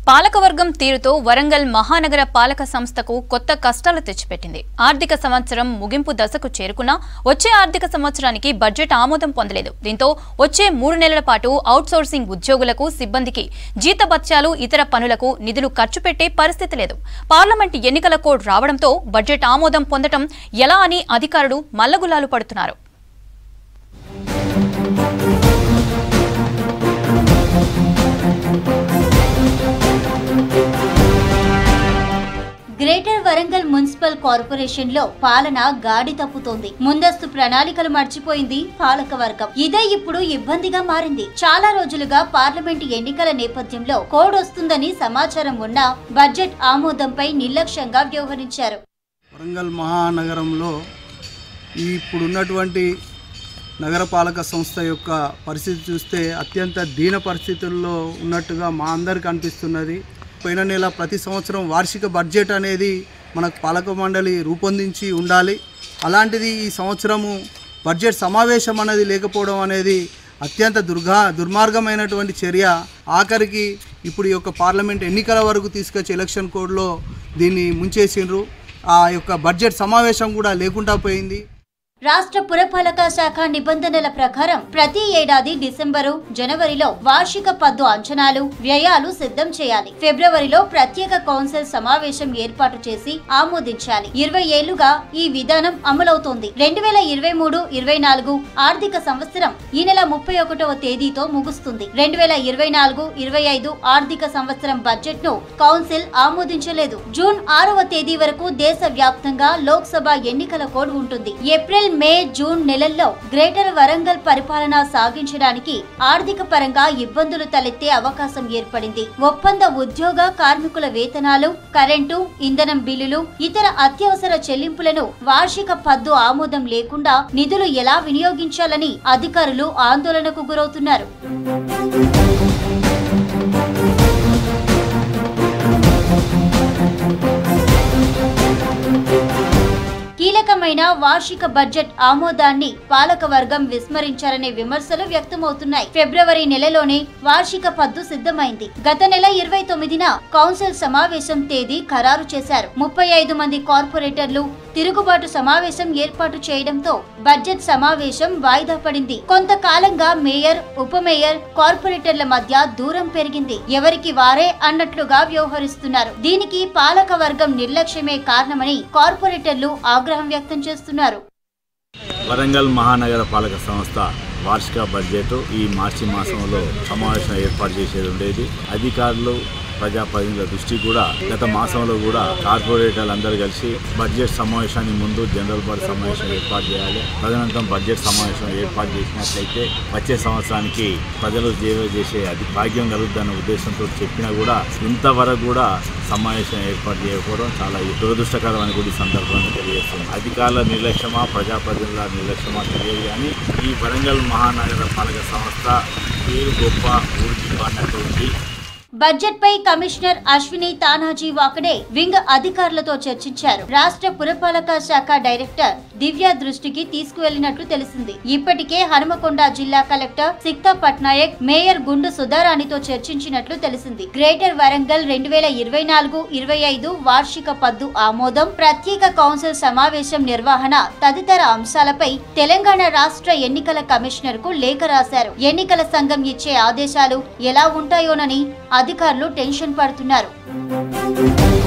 పాలకవర్గం తీరుతో వరంగల్ మహానగర పాలక సంస్థకు కొత్త కష్టాలు తెచ్చిపెట్టింది ఆర్థిక సంవత్సరం ముగింపు దశకు చేరుకున్నా వచ్చే ఆర్థిక సంవత్సరానికి బడ్జెట్ ఆమోదం పొందలేదు దీంతో వచ్చే మూడు నెలల పాటు అవుట్సోర్సింగ్ ఉద్యోగులకు సిబ్బందికి జీతభత్యాలు ఇతర పనులకు నిధులు ఖర్చు పెట్టే పరిస్థితి లేదు పార్లమెంట్ ఎన్నికల కోడ్ రావడంతో బడ్జెట్ ఆమోదం పొందటం ఎలా అని అధికారులు మల్లగులాలు పడుతున్నారు గ్రేటర్ వరంగల్ మున్సిపల్ కార్పొరేషన్ లో పాలన గాడి తప్పుతోంది ముందస్తు ప్రణాళికలు మర్చిపోయింది పాలక వర్గం ఇదే ఇప్పుడు ఇబ్బందిగా మారింది చాలా రోజులుగా పార్లమెంట్ ఎన్నికల నేపథ్యంలో కోడ్ వస్తుందని సమాచారం ఉన్నా బడ్జెట్ ఆమోదంపై నిర్లక్ష్యంగా వ్యవహరించారు వరంగల్ మహానగరంలో ఈ ఇప్పుడున్నటువంటి నగరపాలక సంస్థ యొక్క పరిస్థితి చూస్తే అత్యంత దీన పరిస్థితుల్లో ఉన్నట్టుగా మా అందరికి అనిపిస్తున్నది పోయిన నెల ప్రతి సంవత్సరం వార్షిక బడ్జెట్ అనేది మనకు పాలక మండలి రూపొందించి ఉండాలి అలాంటిది ఈ సంవత్సరము బడ్జెట్ సమావేశం అనేది లేకపోవడం అనేది అత్యంత దుర్గా దుర్మార్గమైనటువంటి చర్య ఆఖరికి ఇప్పుడు ఈ యొక్క పార్లమెంట్ ఎన్నికల వరకు తీసుకొచ్చి ఎలక్షన్ కోడ్లో దీన్ని ముంచేసిండ్రు ఆ యొక్క బడ్జెట్ సమావేశం కూడా లేకుండా పోయింది రాష్ట్ర పురపాలక శాఖ నిబంధనల ప్రకారం ప్రతి ఏడాది డిసెంబరు జనవరిలో వార్షిక పద్దు అంచనాలు వ్యయాలు సిద్ధం చేయాలి ఫిబ్రవరిలో ప్రత్యేక కౌన్సిల్ సమావేశం ఏర్పాటు చేసి ఆమోదించాలి ఇరవై ఏళ్లుగా ఈ విధానం అమలవుతోంది రెండు వేల ఇరవై మూడు ఇరవై నాలుగు ఆర్థిక సంవత్సరం ఈ నెల ముప్పై ఒకటవ తేదీతో ముగుస్తుంది రెండు వేల ఇరవై నాలుగు ఇరవై ఐదు ఆర్థిక సంవత్సరం బడ్జెట్ ను కౌన్సిల్ ఆమోదించలేదు జూన్ ఆరవ తేదీ వరకు దేశ వ్యాప్తంగా లోక్సభ ఎన్నికల కోడ్ ఉంటుంది ఏప్రిల్ మే జూన్ నెలల్లో గ్రేటర్ వరంగల్ పరిపాలన సాగించడానికి ఆర్థిక పరంగా ఇబ్బందులు తలెత్తే అవకాశం ఏర్పడింది ఒప్పంద ఉద్యోగ కార్మికుల వేతనాలు కరెంటు ఇంధనం బిల్లులు ఇతర అత్యవసర చెల్లింపులను వార్షిక పద్దు ఆమోదం లేకుండా నిధులు ఎలా వినియోగించాలని అధికారులు ఆందోళనకు గురవుతున్నారు కీలకమైన వార్షిక బడ్జెట్ ఆమోదాన్ని పాలక వర్గం విస్మరించారనే విమర్శలు వ్యక్తమవుతున్నాయి ఫిబ్రవరి నెలలోనే వార్షిక పద్దు సిద్ధమైంది గత నెల ఇరవై తొమ్మిదిన కౌన్సిల్ సమావేశం తేదీ ఖరారు చేశారు ముప్పై ఐదు మంది కార్పొరేటర్లు తిరుగుబాటు సమావేశం ఏర్పాటు చేయడంతో బడ్జెట్ సమావేశం వాయిదా పడింది కొంతకాలంగా మేయర్ ఉప మేయర్ కార్పొరేటర్ల మధ్య దూరం పెరిగింది ఎవరికి వారే అన్నట్లుగా వ్యవహరిస్తున్నారు దీనికి పాలక వర్గం నిర్లక్ష్యమే కారణమని కార్పొరేటర్లు ఆగ్రహం వ్యక్తం చేస్తున్నారు వరంగల్ మహానగర పాలక సంస్థ వార్షిక బడ్జెట్ ఈ మార్చి మాసంలో సమావేశం ఏర్పాటు చేసేది ఉండేది అధికారులు ప్రజాప్రతినిధుల దృష్టి కూడా గత మాసంలో కూడా కార్పొరేటర్లు అందరూ కలిసి బడ్జెట్ సమావేశానికి ముందు జనరల్ బాడీ సమావేశం ఏర్పాటు చేయాలి తదనంతరం బడ్జెట్ సమావేశం ఏర్పాటు చేసినట్లయితే వచ్చే సంవత్సరానికి ప్రజలు సేవ చేసే అది భాగ్యం కలుగుతుందన్న ఉద్దేశంతో చెప్పినా కూడా ఇంతవరకు కూడా సమావేశం ఏర్పాటు చేయకపోవడం చాలా దురదృష్టకరమని కూడా ఈ సందర్భంగా తెలియజేస్తుంది అధికారుల నిర్లక్ష్యమా ప్రజాప్రతినిధుల నిర్లక్ష్యమా తెలియదు కానీ ఈ వరంగల్ మహానగర పాలక సంస్థ పేరు గొప్ప ఊరికి అన్నటువంటి బడ్జెట్ పై కమిషనర్ అశ్విని తానాజీ వాకడే వింగ్ అధికారులతో చర్చించారు రాష్ట్ర పురపాలక శాఖ డైరెక్టర్ దివ్య దృష్టికి తీసుకువెళ్లినట్లు తెలిసింది ఇప్పటికే హనుమకొండ జిల్లా కలెక్టర్ సిక్తా పట్నాయక్ మేయర్ గుండు సుధారాణితో చర్చించినట్లు తెలిసింది గ్రేటర్ వరంగల్ రెండు వేల ఇరవై నాలుగు ఇరవై ఐదు వార్షిక పద్దు ఆమోదం ప్రత్యేక కౌన్సిల్ సమావేశం నిర్వహణ తదితర అంశాలపై తెలంగాణ రాష్ట్ర ఎన్నికల కమిషనర్ కు లేఖ రాశారు ఎన్నికల సంఘం ఇచ్చే ఆదేశాలు ఎలా ఉంటాయోనని అధికారులు టెన్షన్ పడుతున్నారు